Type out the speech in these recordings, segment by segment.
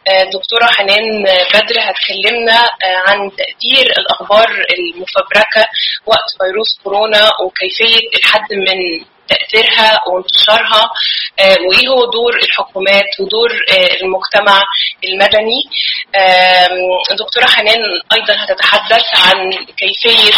دكتورة حنان بدر هتكلمنا عن تأثير الأخبار المفبركة وقت فيروس كورونا وكيفية الحد من تأثيرها وانتشارها وإيه هو دور الحكومات ودور المجتمع المدني دكتورة حنان أيضا هتتحدث عن كيفية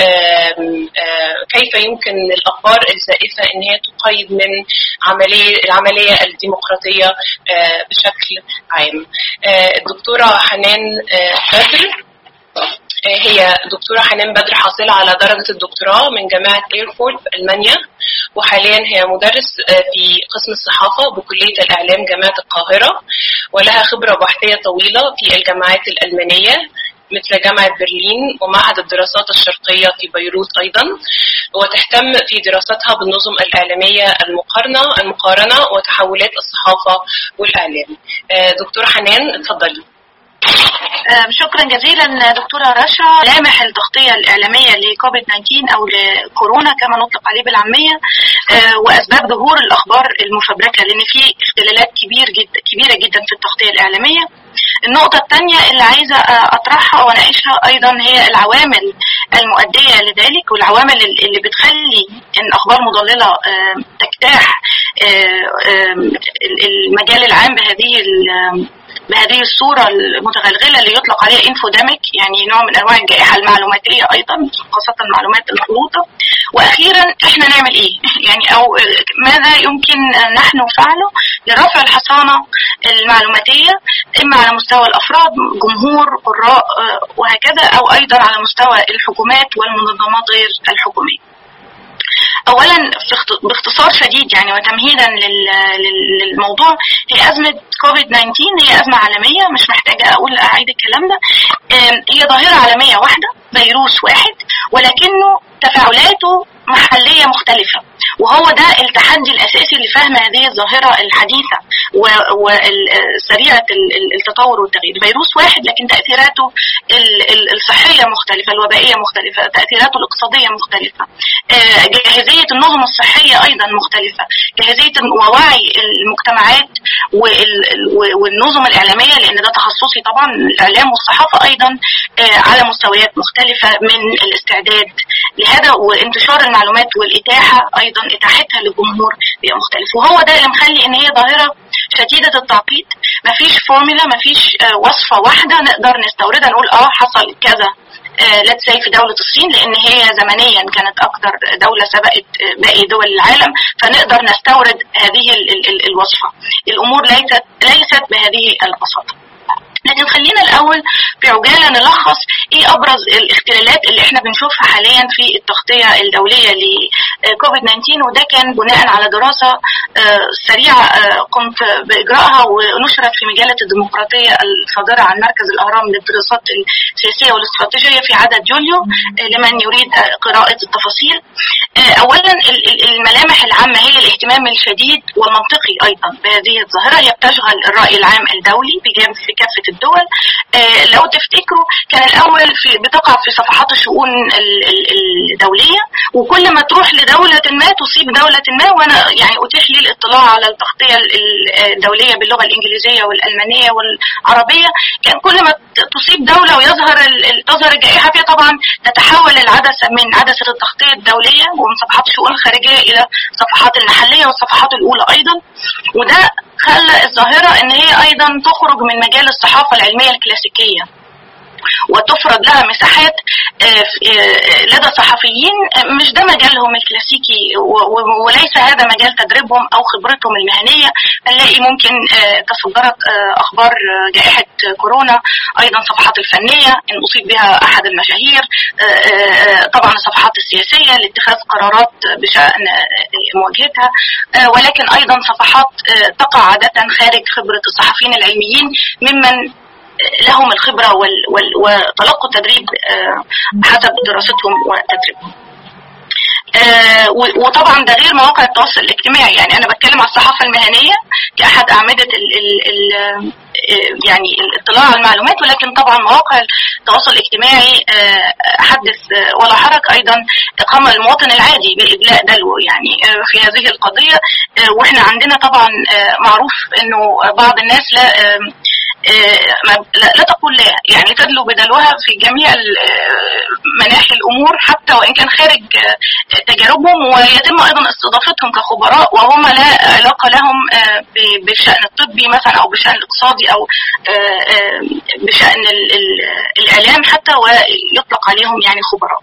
كيف يمكن الأخبار الزائفة إن هي تقيد من عملية العملية الديمقراطية بشكل عام الدكتورة حنان بدر هي دكتورة حنان بدر حاصلة على درجة الدكتوراه من جامعة ايرفورد في ألمانيا وحاليا هي مدرس في قسم الصحافة بكلية الإعلام جامعة القاهرة ولها خبرة بحثية طويلة في الجامعات الألمانية مثل جامعة برلين ومعهد الدراسات الشرقية في بيروت أيضا وتهتم في دراستها بالنظم الإعلامية المقارنة المقارنة وتحولات الصحافة والإعلام دكتورة حنان اتفضلي شكرا جزيلا دكتورة رشا لامح التغطية الإعلامية لكوفيد 19 أو لكورونا كما نطلق عليه بالعامية وأسباب ظهور الأخبار المفبركة لأن في اختلالات كبير جدا كبيرة جدا في التغطية الإعلامية النقطة الثانية اللي عايزة أطرحها وأناقشها أيضا هي العوامل المؤدية لذلك والعوامل اللي بتخلي إن أخبار مضللة تجتاح المجال العام بهذه بهذه الصورة المتغلغلة اللي يطلق عليها انفوديميك يعني نوع من انواع الجائحة المعلوماتية ايضا خاصة المعلومات المخلوطة واخيرا احنا نعمل ايه يعني او ماذا يمكن نحن فعله لرفع الحصانة المعلوماتية اما على مستوى الافراد جمهور قراء وهكذا او ايضا على مستوى الحكومات والمنظمات غير الحكومية اولا باختصار شديد يعني وتمهيدا للموضوع هي ازمه كوفيد 19 هي ازمه عالميه مش محتاجه اقول اعيد الكلام ده هي ظاهره عالميه واحده فيروس واحد ولكنه تفاعلاته محليه مختلفه وهو ده التحدي الاساسي لفهم هذه الظاهره الحديثه وسريعه التطور والتغيير فيروس واحد لكن تاثيراته الصحيه مختلفه الوبائيه مختلفه تاثيراته الاقتصاديه مختلفه جاهزيه النظم الصحيه ايضا مختلفه جاهزيه ووعي المجتمعات والنظم الاعلاميه لان ده تخصصي طبعا الاعلام والصحافه ايضا على مستويات مختلفه من الاستعداد لهذا وانتشار المعلومات والاتاحه ايضا اتاحتها للجمهور بيبقى مختلف وهو ده اللي مخلي ان هي ظاهره شديده التعقيد مفيش فورمولا مفيش وصفه واحده نقدر نستوردها نقول اه حصل كذا ليتس سي في دولة الصين لأن هي زمنيا كانت أكثر دولة سبقت باقي دول العالم فنقدر نستورد هذه ال ال الوصفة الأمور ليست ليست بهذه البساطة لكن خلينا الاول بعجاله نلخص ايه ابرز الاختلالات اللي احنا بنشوفها حاليا في التغطيه الدوليه لكوفيد 19 وده كان بناء على دراسه سريعه قمت باجرائها ونشرت في مجله الديمقراطيه الصادره عن مركز الاهرام للدراسات السياسيه والاستراتيجيه في عدد يوليو لمن يريد قراءه التفاصيل. اولا الملامح العامه هي الاهتمام الشديد والمنطقي ايضا بهذه الظاهره هي بتشغل الراي العام الدولي في كافه الدول آه لو تفتكروا كان الاول في بتقع في صفحات الشؤون الدوليه وكل ما تروح لدوله ما تصيب دوله ما وانا يعني اتيح لي الاطلاع على التغطيه الدوليه باللغه الانجليزيه والالمانيه والعربيه كان كل ما تصيب دوله ويظهر تظهر الجائحه فيها طبعا تتحول العدسه من عدسه التغطيه الدوليه ومن صفحات الشؤون الخارجيه الى صفحات المحليه والصفحات الاولى ايضا وده خلى الظاهرة ان هي ايضا تخرج من مجال الصحافة العلمية الكلاسيكية وتفرض لها مساحات لدى صحفيين مش ده مجالهم الكلاسيكي وليس هذا مجال تدريبهم او خبرتهم المهنيه نلاقي ممكن تصدرت اخبار جائحه كورونا ايضا صفحات الفنيه ان اصيب بها احد المشاهير طبعا الصفحات السياسيه لاتخاذ قرارات بشان مواجهتها ولكن ايضا صفحات تقع عاده خارج خبره الصحفيين العلميين ممن لهم الخبرة وال وال وتلقوا التدريب حسب دراستهم وتدريبهم آه وطبعا ده غير مواقع التواصل الاجتماعي يعني انا بتكلم على الصحافه المهنيه كاحد اعمده ال ال ال يعني الاطلاع على المعلومات ولكن طبعا مواقع التواصل الاجتماعي آه حدث ولا حرج ايضا قام المواطن العادي بادلاء دلو يعني آه في هذه القضيه واحنا عندنا طبعا معروف انه بعض الناس لا لا تقول لا يعني تدلو بدلوها في جميع مناحي الامور حتى وان كان خارج تجاربهم ويتم ايضا استضافتهم كخبراء وهم لا علاقه لهم بالشان الطبي مثلا او بالشان الاقتصادي او بشان الاعلام حتى ويطلق عليهم يعني خبراء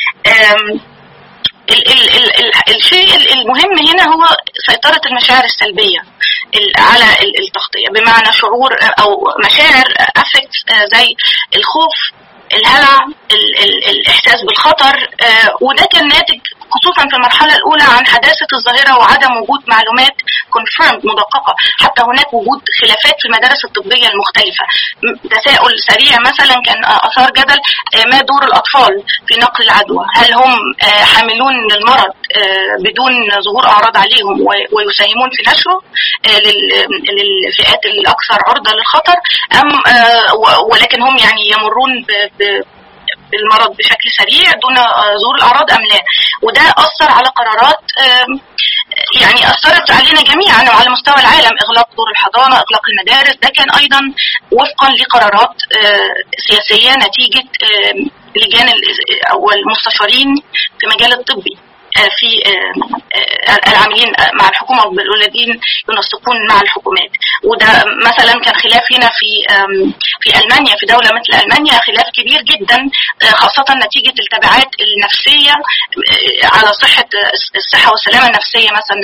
ال ال ال ال الشيء المهم هنا هو سيطرة المشاعر السلبية على التغطية بمعنى شعور أو مشاعر أفكت زي الخوف الهلع ال ال الإحساس بالخطر وده كان ناتج خصوصا في المرحلة الأولى عن حداثة الظاهرة وعدم وجود معلومات confirmed مدققة حتى هناك وجود خلافات في المدارس الطبية المختلفة تساؤل سريع مثلا كان أثار جدل ما دور الأطفال في نقل العدوى هل هم حاملون للمرض بدون ظهور أعراض عليهم ويساهمون في نشره للفئات الأكثر عرضة للخطر أم ولكن هم يعني يمرون ب بالمرض بشكل سريع دون ظهور الاعراض ام لا وده اثر على قرارات يعني اثرت علينا جميعا وعلى مستوى العالم اغلاق دور الحضانه اغلاق المدارس ده كان ايضا وفقا لقرارات سياسيه نتيجه لجان او المستشارين في مجال الطبي في العاملين مع الحكومه والذين ينسقون مع الحكومات وده مثلا كان خلاف هنا في في المانيا في دوله مثل المانيا خلاف كبير جدا خاصه نتيجه التبعات النفسيه على صحه الصحه والسلامه النفسيه مثلا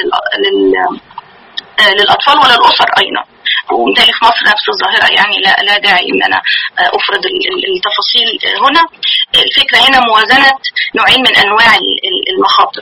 للاطفال وللاسر ايضا وبالتالي في مصر نفس الظاهره يعني لا لا داعي ان انا افرض التفاصيل هنا الفكره هنا موازنه نوعين من انواع المخاطر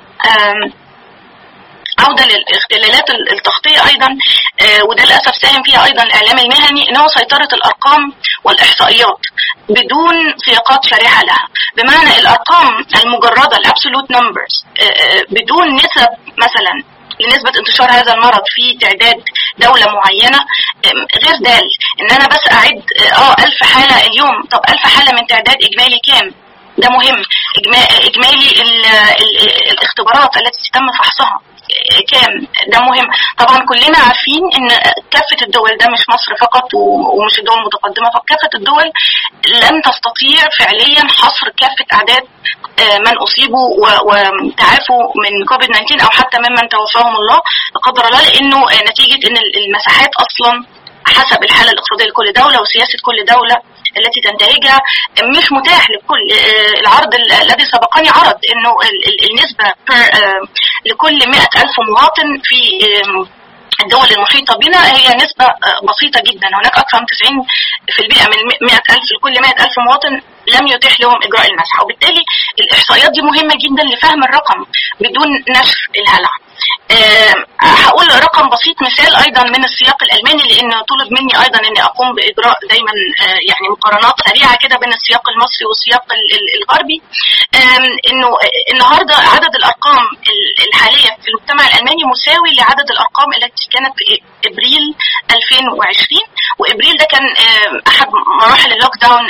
عودة للاختلالات التغطية أيضا وده للأسف ساهم فيها أيضا الإعلام المهني إن هو سيطرة الأرقام والإحصائيات بدون سياقات شريحة لها بمعنى الأرقام المجردة الأبسولوت نمبرز بدون نسب مثلا لنسبة انتشار هذا المرض في تعداد دولة معينة غير دال ان انا بس اعد اه الف حالة اليوم طب الف حالة من تعداد اجمالي كام ده مهم اجمالي ال ال الاختبارات التي تم فحصها كام ده مهم طبعا كلنا عارفين ان كافة الدول ده مش مصر فقط ومش الدول المتقدمة فقط كافة الدول لن تستطيع فعليا حصر كافة اعداد من اصيبوا وتعافوا من كوفيد 19 او حتى ممن توفاهم الله لا قدر الله لانه نتيجة ان المساحات اصلا حسب الحالة الاقتصادية لكل دولة وسياسة كل دولة التي تنتهجها مش متاح لكل العرض الذي سبقني عرض انه النسبة لكل مئة ألف مواطن في الدول المحيطة بنا هي نسبة بسيطة جدا هناك أكثر من 90% من 100 ألف لكل 100 ألف مواطن لم يتيح لهم إجراء المسح وبالتالي الإحصائيات دي مهمة جدا لفهم الرقم بدون نشر الهلع أه هقول رقم بسيط مثال ايضا من السياق الالماني لان طلب مني ايضا اني اقوم باجراء دايما أه يعني مقارنات سريعه كده بين السياق المصري والسياق الغربي انه النهارده عدد الارقام الحاليه في المجتمع الالماني مساوي لعدد الارقام التي كانت في ابريل 2020 وابريل ده كان أه احد مراحل اللوك داون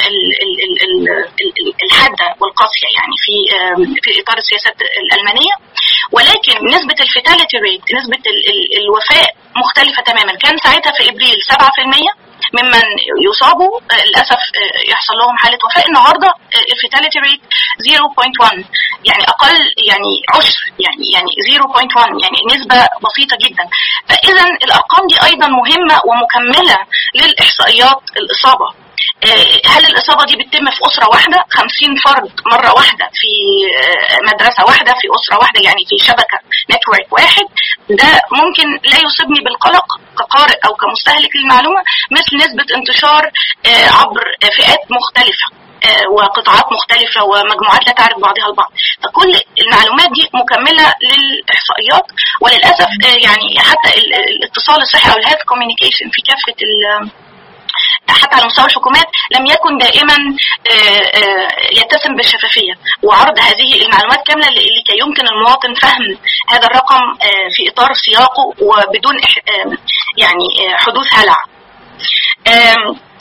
الحاده والقاسيه يعني في في اطار السياسات الالمانيه ولكن نسبه الفيتاليتي ريت نسبة ال ال الوفاة مختلفة تماما كان ساعتها في ابريل 7% ممن يصابوا للاسف يحصل لهم حاله وفاه النهارده الفيتاليتي ريت 0.1 يعني اقل يعني عشر يعني يعني 0.1 يعني نسبه بسيطه جدا فاذا الارقام دي ايضا مهمه ومكمله للاحصائيات الاصابه هل الإصابة دي بتتم في أسرة واحدة 50 فرد مرة واحدة في مدرسة واحدة في أسرة واحدة يعني في شبكة نتورك واحد ده ممكن لا يصيبني بالقلق كقارئ أو كمستهلك للمعلومة مثل نسبة انتشار عبر فئات مختلفة وقطاعات مختلفة ومجموعات لا تعرف بعضها البعض فكل المعلومات دي مكملة للإحصائيات وللأسف يعني حتى الاتصال الصحي أو الهيلث كوميونيكيشن في كافة حتى على مستوى الحكومات لم يكن دائما يتسم بالشفافيه وعرض هذه المعلومات كامله لكي يمكن المواطن فهم هذا الرقم في اطار سياقه وبدون يعني حدوث هلع.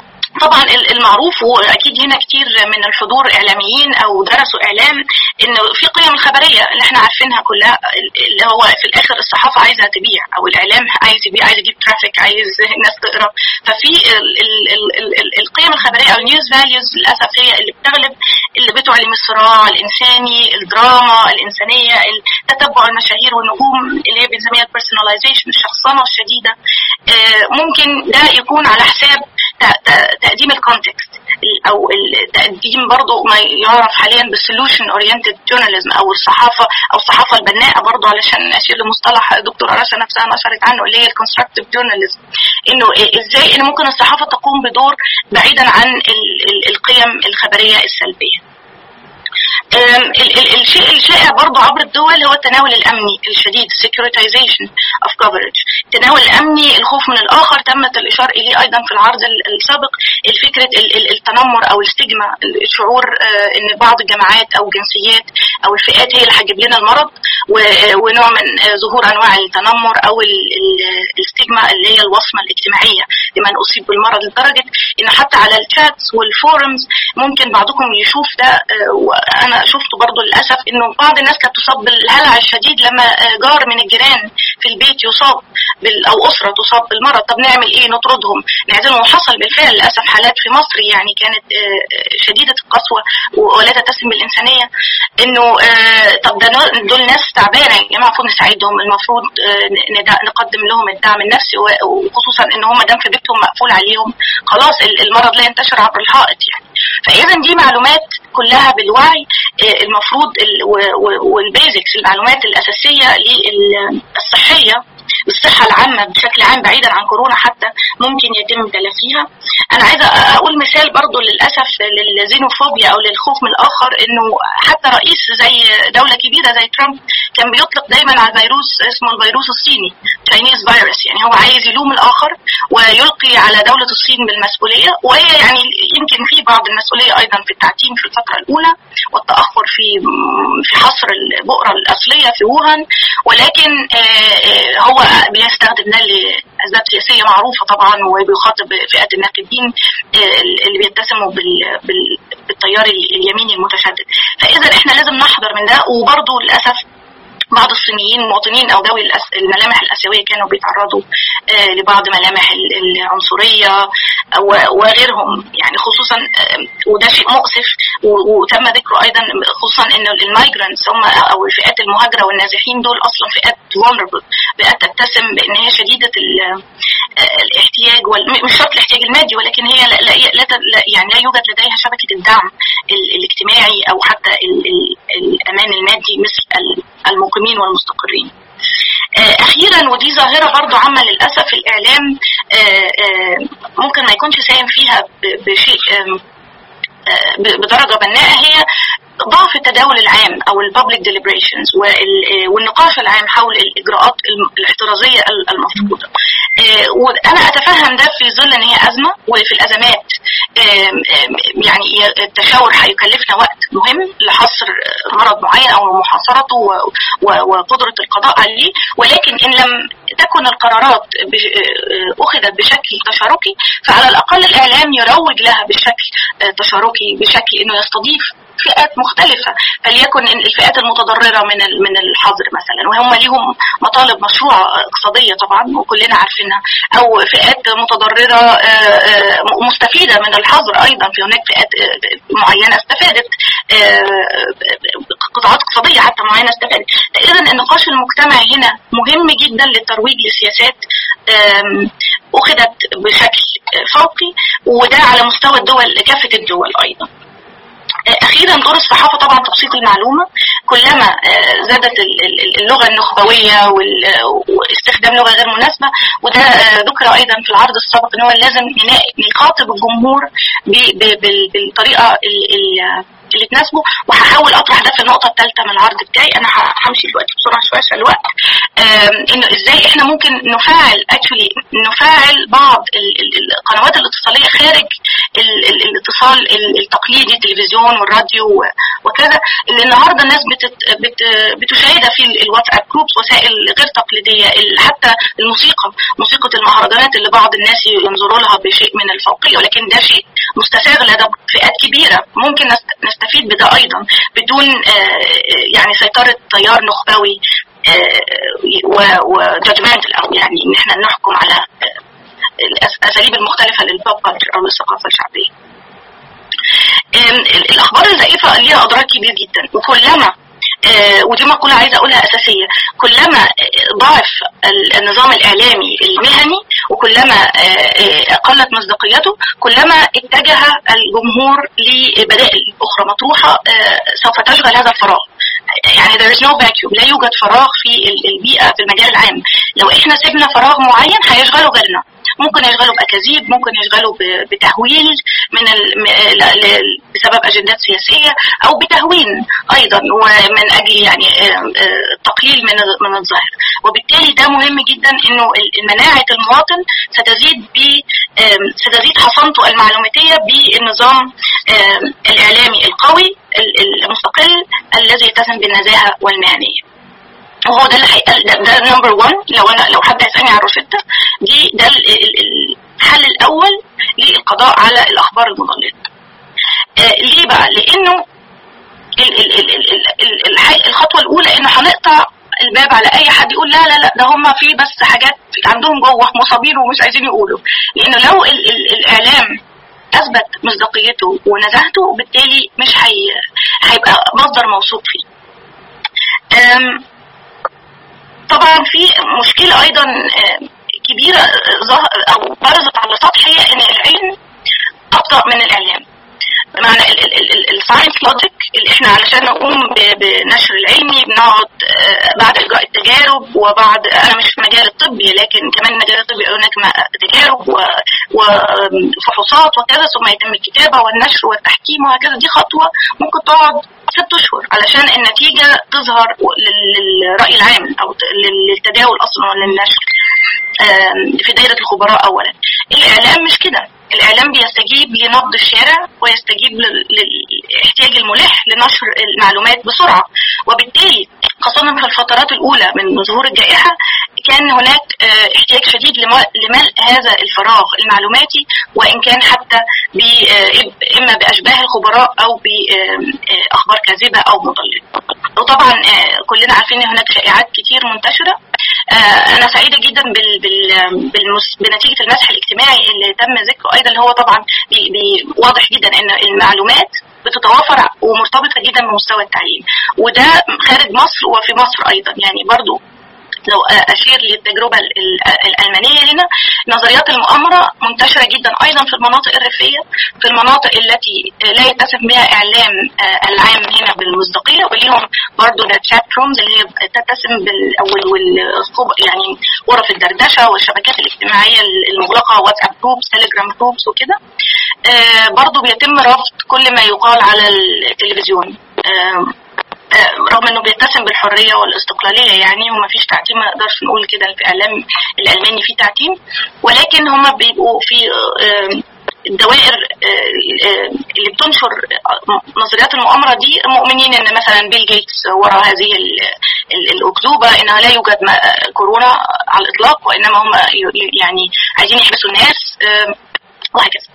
طبعا المعروف واكيد هنا كتير من الحضور اعلاميين او درسوا اعلام انه في قيم الخبريه اللي احنا عارفينها كلها اللي هو في الاخر الصحافه عايزه تبيع او الاعلام عايز يبيع عايز يجيب ترافيك عايز الناس تقرا ففي ال ال ال ال القيم الخبريه او النيوز فاليوز للاسف هي اللي بتغلب اللي بتعلم الصراع الانساني الدراما الانسانيه تتبع المشاهير والنجوم اللي هي بنسميها البيرسوناليزيشن الشخصنه الشديده ممكن ده يكون على حساب تقديم الكونتكست او التقديم برضه ما يعرف حاليا بالسولوشن اورينتد جورناليزم او الصحافه او الصحافه البناءه برضه علشان اشير لمصطلح دكتور رشا نفسها نشرت عنه اللي هي الكونستراكتيف جورناليزم انه ازاي ان ممكن الصحافه تقوم بدور بعيدا عن القيم الخبريه السلبيه الشيء الشائع برضه عبر الدول هو التناول الامني الشديد securitization of coverage التناول الامني الخوف من الاخر تمت الاشاره اليه ايضا في العرض السابق الفكره التنمر او الستيجما الشعور ان بعض الجماعات او الجنسيات او الفئات هي اللي هتجيب لنا المرض ونوع من ظهور انواع التنمر او الستيجما اللي هي الوصمه الاجتماعيه لمن اصيب بالمرض لدرجه ان حتى على الشاتس والفورمز ممكن بعضكم يشوف ده انا شفته برضو للاسف انه بعض الناس كانت تصاب بالهلع الشديد لما جار من الجيران في البيت يصاب بال او اسره تصاب بالمرض طب نعمل ايه نطردهم نعزلهم وحصل بالفعل للاسف حالات في مصر يعني كانت شديده القسوه ولا تتسم بالانسانيه انه طب ده دول ناس تعبانه يا جماعه المفروض نساعدهم المفروض نقدم لهم الدعم النفسي وخصوصا ان هم دام في بيتهم مقفول عليهم خلاص المرض لا ينتشر عبر الحائط يعني فاذا دي معلومات كلها بالوعي المفروض والبيزكس المعلومات الاساسيه للصحيه الصحة العامة بشكل عام بعيدا عن كورونا حتى ممكن يتم تلافيها أنا عايزة أقول مثال برضو للأسف للزينوفوبيا أو للخوف من الآخر إنه حتى رئيس زي دولة كبيرة زي ترامب كان بيطلق دايما على فيروس اسمه الفيروس الصيني Chinese فيروس يعني هو عايز يلوم الآخر ويلقي على دولة الصين بالمسؤولية وهي يعني يمكن في بعض المسؤولية أيضا في التعتيم في الفترة الأولى والتأخر في في حصر البؤرة الأصلية في ووهان ولكن هو بيستخدم ده لاسباب سياسيه معروفه طبعا وبيخاطب فئه الناقدين اللي بيتسموا بالتيار اليميني المتشدد فاذا احنا لازم نحذر من ده وبرضه للاسف بعض الصينيين مواطنين او ذوي الملامح الاسيويه كانوا بيتعرضوا لبعض ملامح العنصريه وغيرهم يعني خصوصا وده شيء مؤسف وتم ذكره ايضا خصوصا ان المايجرانتس هم او الفئات المهاجره والنازحين دول اصلا فئات vulnerable فئات تتسم بان هي شديده الاحتياج مش شرط الاحتياج المادي ولكن هي لا, لا, لا يعني لا يوجد لديها شبكه الدعم الاجتماعي او حتى الامان المادي مثل المقيمين والمستقرين اخيرا ودي ظاهره برضو عامه للاسف الاعلام ممكن ما يكونش ساهم فيها بشيء بدرجه بناءه هي ضعف التداول العام او الببليك ديليبريشنز والنقاش العام حول الاجراءات الاحترازيه المفروضه وانا اتفهم ده في ظل ان هي ازمه وفي الازمات يعني التشاور هيكلفنا وقت مهم لحصر مرض معين او محاصرته وقدره القضاء عليه ولكن ان لم تكن القرارات اخذت بشكل تشاركي فعلى الاقل الاعلام يروج لها بشكل تشاركي بشكل انه يستضيف فئات مختلفة فليكن الفئات المتضررة من من الحظر مثلا وهم ليهم مطالب مشروعة اقتصادية طبعا وكلنا عارفينها أو فئات متضررة مستفيدة من الحظر أيضا في هناك فئات معينة استفادت قطاعات اقتصادية حتى معينة استفادت إذا النقاش المجتمعي هنا مهم جدا للترويج لسياسات أخذت بشكل فوقي وده على مستوى الدول كافة الدول أيضا اخيرا دور الصحافه طبعا تبسيط المعلومه كلما زادت اللغه النخبويه واستخدام لغه غير مناسبه وده ذكر ايضا في العرض السابق ان هو لازم نخاطب الجمهور بالطريقه اللي تناسبه وهحاول اطرح ده في النقطه الثالثه من العرض بتاعي انا همشي دلوقتي بسرعه شويه عشان الوقت انه ازاي احنا ممكن نفعل اكشولي نفعل بعض القنوات الاتصاليه خارج الاتصال التقليدي التلفزيون والراديو وكذا اللي النهارده الناس بتت بت بتشاهدها في الواتساب جروبس وسائل غير تقليديه حتى الموسيقى موسيقى المهرجانات اللي بعض الناس ينظروا لها بشيء من الفوقيه ولكن ده شيء مستساغ لدى فئات كبيره ممكن نستفيد بده ايضا بدون يعني سيطره تيار نخبوي وجادجمنتال او يعني ان احنا نحكم على الاساليب المختلفه للبوب او للثقافه الشعبيه. الاخبار الزائفه ليها اضرار كبير جدا وكلما آه ودي مقولة عايزة أقولها أساسية كلما ضعف النظام الإعلامي المهني وكلما آه قلت مصداقيته كلما اتجه الجمهور لبدائل أخرى مطروحة آه سوف تشغل هذا الفراغ يعني there is no vacuum لا يوجد فراغ في البيئة في المجال العام لو احنا سيبنا فراغ معين هيشغله غيرنا ممكن يشغلوا بأكاذيب ممكن يشغلوا بتهويل من ال... بسبب أجندات سياسية أو بتهوين أيضا ومن أجل يعني التقليل من من الظاهر وبالتالي ده مهم جدا إنه مناعة المواطن ستزيد ب ستزيد حصانته المعلوماتية بالنظام الإعلامي القوي المستقل الذي يتسم بالنزاهة والمهنية وهو ده اللي حقيقة ده, ده نمبر 1 لو انا لو حد هيسالني عن روشتة دي ده الحل الاول للقضاء على الاخبار المضلله. آه ليه بقى؟ لانه ال ال ال ال ال الخطوه الاولى انه هنقطع الباب على اي حد يقول لا لا لا ده هم في بس حاجات عندهم جوه مصابين ومش عايزين يقولوا لانه لو ال ال الاعلام اثبت مصداقيته ونزاهته بالتالي مش هي هيبقى مصدر موثوق فيه. طبعا في مشكلة أيضا كبيرة أو برزت على السطح هي إن العلم أبطأ من الإعلام بمعنى الساينس لوجيك اللي احنا علشان نقوم بنشر العلمي بنقعد بعد اجراء التجارب وبعد انا مش في مجال الطبي لكن كمان المجال الطبي هناك تجارب وفحوصات وكذا ثم يتم الكتابه والنشر والتحكيم وهكذا دي خطوه ممكن تقعد ست اشهر علشان النتيجه تظهر للراي العام او للتداول اصلا وللنشر في دايره الخبراء اولا الاعلام مش كده الاعلام بيستجيب لنبض الشارع ويستجيب للاحتياج الملح لنشر المعلومات بسرعه وبالتالي خاصه في الفترات الاولى من ظهور الجائحه كان هناك احتياج شديد لملء هذا الفراغ المعلوماتي وان كان حتى اما باشباه الخبراء او باخبار كاذبه او مضلله. وطبعا كلنا عارفين ان هناك شائعات كتير منتشره انا سعيده جدا بال بال بالمس بنتيجه المسح الاجتماعي اللي تم ذكره ايضا اللي هو طبعا بي بي واضح جدا ان المعلومات بتتوافر ومرتبطه جدا بمستوى التعليم وده خارج مصر وفي مصر ايضا يعني برضو لو اشير للتجربه الالمانيه هنا نظريات المؤامره منتشره جدا ايضا في المناطق الريفيه في المناطق التي لا يتسم بها اعلام العام هنا بالمصداقيه وليهم برضه الشات رومز اللي هي تتسم بال او يعني غرف الدردشه والشبكات الاجتماعيه المغلقه واتساب جروبس تليجرام جروبس وكده برضه بيتم رفض كل ما يقال على التلفزيون رغم انه بيتسم بالحريه والاستقلاليه يعني وما فيش تعتيم ما نقدرش نقول كده في اعلام الالماني في تعتيم ولكن هم بيبقوا في الدوائر اللي بتنشر نظريات المؤامره دي مؤمنين ان مثلا بيل جيتس وراء هذه الاكذوبه انها لا يوجد كورونا على الاطلاق وانما هم يعني عايزين يحبسوا الناس وهكذا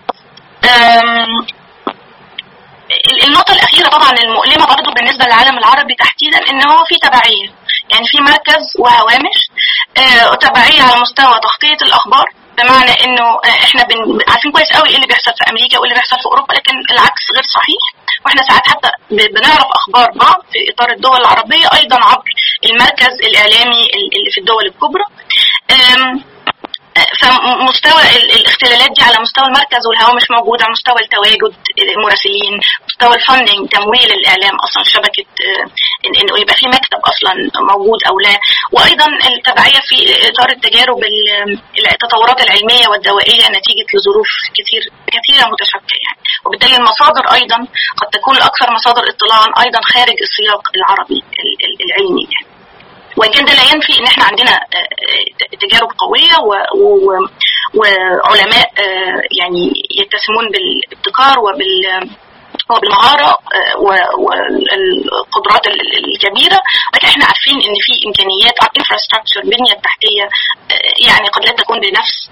النقطة الأخيرة طبعا المؤلمة برضو بالنسبة للعالم العربي تحديدا إن هو في تبعية يعني في مركز وهوامش آه تبعية على مستوى تغطية الأخبار بمعنى إنه احنا بن... عارفين كويس قوي إيه اللي بيحصل في أمريكا وإيه اللي بيحصل في أوروبا لكن العكس غير صحيح واحنا ساعات حتى بنعرف أخبار بعض في إطار الدول العربية أيضا عبر المركز الإعلامي اللي في الدول الكبرى فمستوى الاختلالات دي على مستوى المركز والهوامش موجود على مستوى التواجد المراسلين مستوى الفندنج تمويل الاعلام اصلا شبكه انه يبقى في مكتب اصلا موجود او لا وايضا التبعيه في اطار التجارب التطورات العلميه والدوائيه نتيجه لظروف كثير كثيره متشابكه يعني وبالتالي المصادر ايضا قد تكون الاكثر مصادر اطلاعا ايضا خارج السياق العربي العلمي يعني وان كان ده لا ينفي ان احنا عندنا تجارب قويه وعلماء يعني يتسمون بالابتكار وبال وبالمهارة والقدرات الكبيرة لكن احنا عارفين ان في امكانيات انفراستراكشر البنية التحتية يعني قد لا تكون بنفس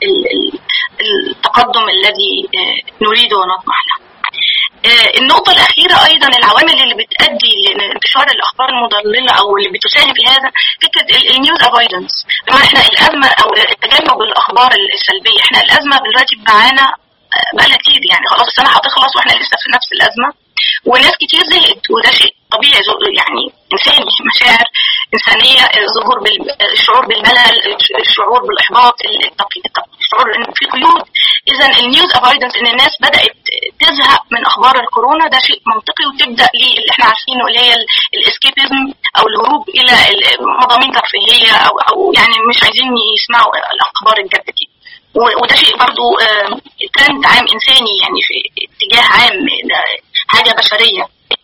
التقدم الذي نريد ونطمح له النقطة الأخيرة أيضا العوامل اللي بتؤدي لانتشار الأخبار المضللة أو اللي بتساهم في هذا فكرة النيوز افويدنس بمعنى احنا الأزمة أو تجنب الأخبار السلبية احنا الأزمة دلوقتي معانا بقالها كتير يعني خلاص السنة هتخلص واحنا لسه في نفس الأزمة وناس كتير زهقت وده شيء طبيعي يعني انساني مشاعر انسانيه الظهور الشعور بالملل الشعور بالاحباط الشعور ان في قيود اذا النيوز افايدنس ان الناس بدات تزهق من اخبار الكورونا ده شيء منطقي وتبدا اللي احنا عارفينه اللي هي الاسكيبيزم او الهروب الى مضامين ترفيهيه او او يعني مش عايزين يسمعوا الاخبار الجد دي وده شيء برضو ترند عام انساني يعني في اتجاه عام حاجه بشريه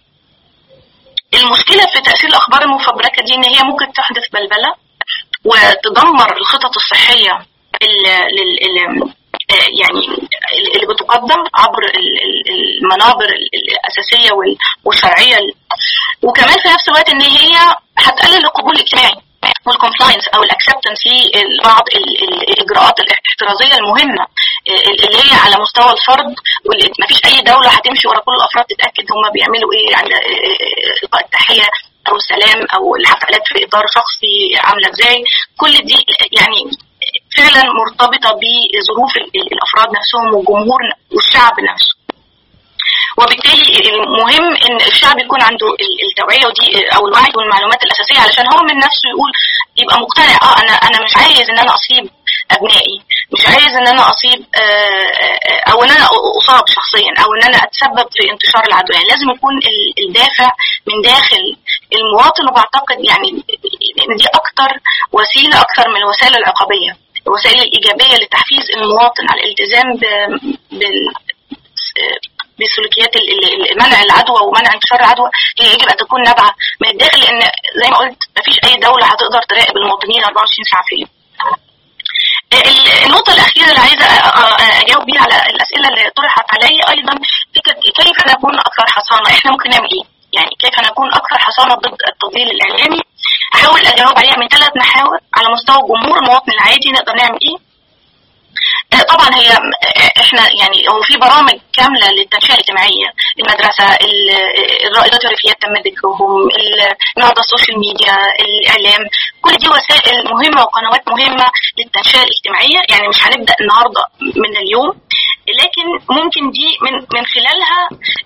المشكله في تاثير الاخبار المفبركه دي ان هي ممكن تحدث بلبله وتدمر الخطط الصحيه اللي يعني اللي بتقدم عبر المنابر الاساسيه والشرعيه وكمان في نفس الوقت ان هي هتقلل القبول الاجتماعي والكومبلاينس او الاكسبتنس لبعض الاجراءات الاحترازيه المهمه اللي هي على مستوى الفرد واللي ما فيش اي دوله هتمشي ورا كل الافراد تتاكد هم بيعملوا ايه عند القاء التحيه او السلام او الحفلات في اطار شخصي عامله ازاي كل دي يعني فعلا مرتبطه بظروف الافراد نفسهم والجمهور والشعب نفسه وبالتالي المهم ان الشعب يكون عنده التوعيه ودي او الوعي والمعلومات الاساسيه علشان هو من نفسه يقول يبقى مقتنع اه انا انا مش عايز ان انا اصيب ابنائي مش عايز ان انا اصيب او ان انا اصاب شخصيا او ان انا اتسبب في انتشار العدوى يعني لازم يكون الدافع من داخل المواطن وبعتقد يعني ان دي اكتر وسيله اكتر من الوسائل العقابيه الوسائل الايجابيه لتحفيز المواطن على الالتزام بال بسلوكيات منع العدوى ومنع انتشار العدوى هي يجب ان تكون نابعه من الداخل لان زي ما قلت مفيش اي دوله هتقدر تراقب المواطنين 24 ساعه في اليوم. النقطة الأخيرة اللي عايزة أجاوب بيها على الأسئلة اللي طرحت علي أيضا فكرة كيف نكون أكثر حصانة؟ إحنا ممكن نعمل إيه؟ يعني كيف نكون أكثر حصانة ضد التضليل الإعلامي؟ أحاول أجاوب عليها من ثلاث محاور على مستوى الجمهور المواطن العادي نقدر نعمل إيه؟ طبعا هي احنا يعني هو في برامج كامله للتنشئه الاجتماعيه المدرسه الرائدات الريفيات تم ذكرهم النهارده السوشيال ميديا الاعلام كل دي وسائل مهمه وقنوات مهمه للتنشئه الاجتماعيه يعني مش هنبدا النهارده من اليوم لكن ممكن دي من من خلالها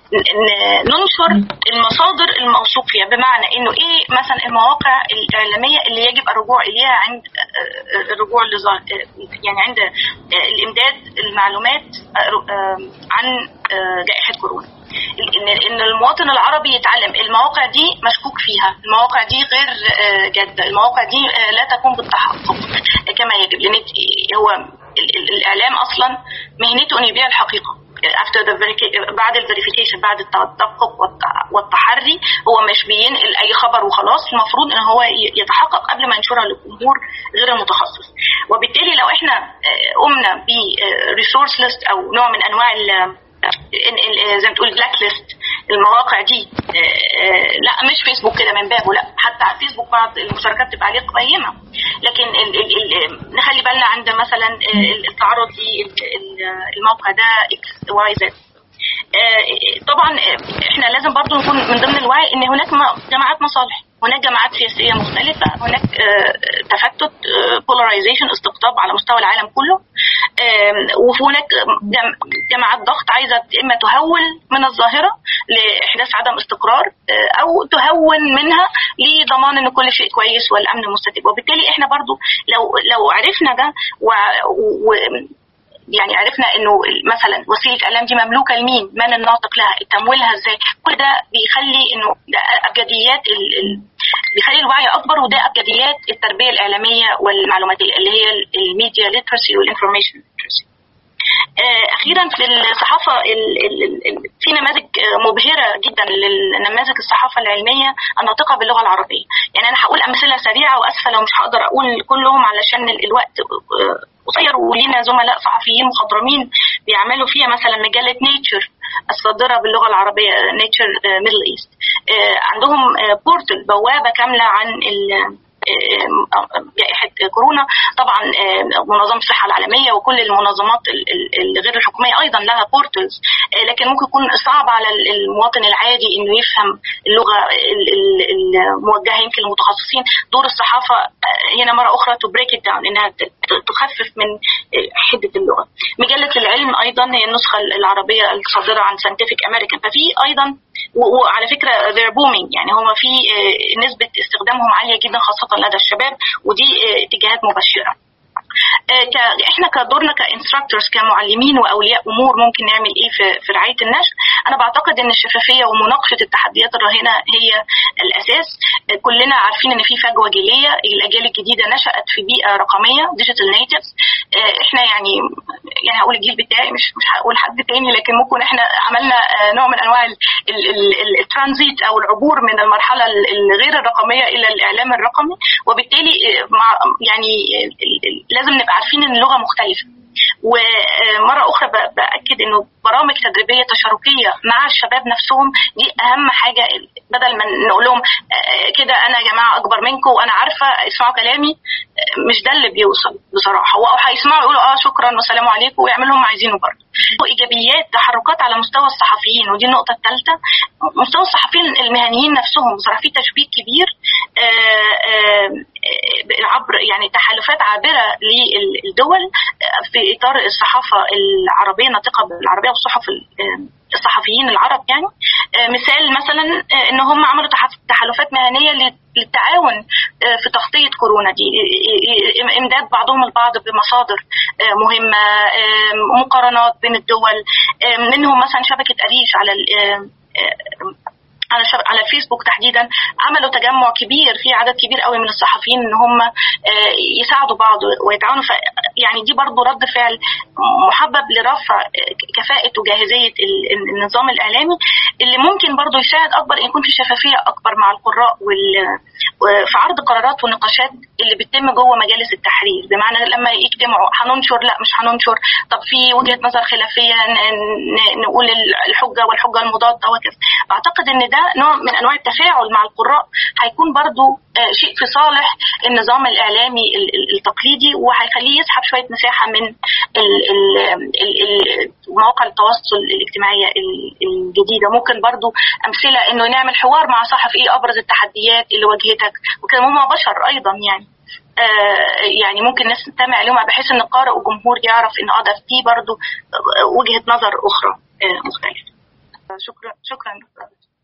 ننشر المصادر الموثوق فيها بمعنى انه ايه مثلا المواقع الاعلاميه اللي يجب الرجوع اليها عند الرجوع يعني عند الامداد المعلومات عن جائحه كورونا ان ان المواطن العربي يتعلم المواقع دي مشكوك فيها المواقع دي غير جاده المواقع دي لا تكون بالتحقق كما يجب لان هو الاعلام اصلا مهنته ان يبيع الحقيقه after the بعد الفيريفيكيشن بعد التدقق والتحري هو مش بينقل اي خبر وخلاص المفروض ان هو يتحقق قبل ما ينشرها للجمهور غير المتخصص وبالتالي لو احنا قمنا بريسورس ليست او نوع من انواع زي ما تقول بلاك ليست المواقع دي لا مش فيسبوك كده من بابه لا حتى على فيسبوك بعض المشاركات بتبقى عليه قيمه لكن ال ال ال نخلي بالنا عند مثلا التعرض للموقع ده اكس واي زد طبعا احنا لازم برضو نكون من ضمن الوعي ان هناك جماعات مصالح هناك جماعات سياسيه مختلفه هناك تفتت بولاريزيشن استقطاب على مستوى العالم كله وهناك جماعات ضغط عايزه اما تهول من الظاهره لاحداث عدم استقرار او تهون منها لضمان ان كل شيء كويس والامن مستتب وبالتالي احنا برضو لو لو عرفنا ده و, و يعني عرفنا انه مثلا وسيله اعلام دي مملوكه لمين؟ من الناطق لها؟ تمويلها ازاي؟ كل ده بيخلي انه ده ابجديات ال... ال... بيخلي الوعي اكبر وده ابجديات التربيه الاعلاميه والمعلوماتيه اللي هي الميديا ليترسي والانفورميشن ليترسي. اخيرا في الصحافه ال ال ال في نماذج مبهره جدا لنماذج الصحافه العلميه الناطقه باللغه العربيه يعني انا هقول امثله سريعه واسفه لو مش هقدر اقول كلهم علشان الوقت قصير ولينا زملاء صحفيين مخضرمين بيعملوا فيها مثلا مجله نيتشر الصادره باللغه العربيه نيتشر ميدل ايست عندهم بورتل بوابه كامله عن جائحه كورونا طبعا منظمه الصحه العالميه وكل المنظمات الغير الحكوميه ايضا لها بورتلز لكن ممكن يكون صعب على المواطن العادي انه يفهم اللغه الموجهه يمكن للمتخصصين دور الصحافه هنا مره اخرى تو بريك داون انها تخفف من حده اللغه مجله العلم ايضا هي النسخه العربيه الصادره عن ساينتفك امريكان ففي ايضا وعلى فكره they're booming يعني هم في نسبه استخدامهم عاليه جدا خاصه لدى الشباب ودي اتجاهات مبشره احنا كدورنا كانستراكتورز كمعلمين واولياء امور ممكن نعمل ايه في في رعايه النشر انا بعتقد ان الشفافيه ومناقشه التحديات الراهنه هي الاساس كلنا عارفين ان في فجوه جيليه الاجيال الجديده نشات في بيئه رقميه ديجيتال نيتيفز احنا يعني يعني هقول الجيل بتاعي مش مش هقول حد تاني لكن ممكن احنا عملنا نوع من انواع الترانزيت او العبور من المرحله الغير الرقميه الى الاعلام الرقمي وبالتالي مع يعني لازم نبقى عارفين ان اللغه مختلفه ومره اخرى باكد انه برامج تدريبيه تشاركيه مع الشباب نفسهم دي اهم حاجه بدل ما نقول لهم كده انا يا جماعه اكبر منكم وانا عارفه اسمعوا كلامي مش ده اللي بيوصل بصراحه هو هيسمعوا يقولوا اه شكرا والسلام عليكم ويعملوا اللي هم عايزينه برضه ايجابيات تحركات على مستوى الصحفيين ودي النقطه الثالثه مستوى الصحفيين المهنيين نفسهم بصراحه في تشبيك كبير آآ آآ عبر يعني تحالفات عابره للدول في اطار الصحافه العربيه الناطقه بالعربيه والصحف الصحفيين العرب يعني مثال مثلا ان هم عملوا تحالفات مهنيه للتعاون في تغطيه كورونا دي امداد بعضهم البعض بمصادر مهمه مقارنات بين الدول منهم مثلا شبكه اريش على على شب... على الفيسبوك تحديدا عملوا تجمع كبير في عدد كبير قوي من الصحفيين ان هم يساعدوا بعض ويتعاونوا ف... يعني دي برضو رد فعل محبب لرفع كفاءة وجاهزية النظام الإعلامي اللي ممكن برضو يساعد أكبر إن يكون في شفافية أكبر مع القراء وال... في عرض قرارات ونقاشات اللي بتتم جوه مجالس التحرير بمعنى لما يجتمعوا هننشر لا مش هننشر طب في وجهة نظر خلافية نقول الحجة والحجة المضادة وكذا أعتقد إن ده نوع من انواع التفاعل مع القراء هيكون برضو شيء في صالح النظام الاعلامي التقليدي وهيخليه يسحب شويه مساحه من مواقع التواصل الاجتماعيه الجديده ممكن برضو امثله انه نعمل حوار مع صحفي ايه ابرز التحديات اللي واجهتك وكده هم بشر ايضا يعني آه يعني ممكن الناس تستمع لهم بحيث ان القارئ والجمهور يعرف ان اه ده في برضه وجهه نظر اخرى آه مختلفه شكرا شكرا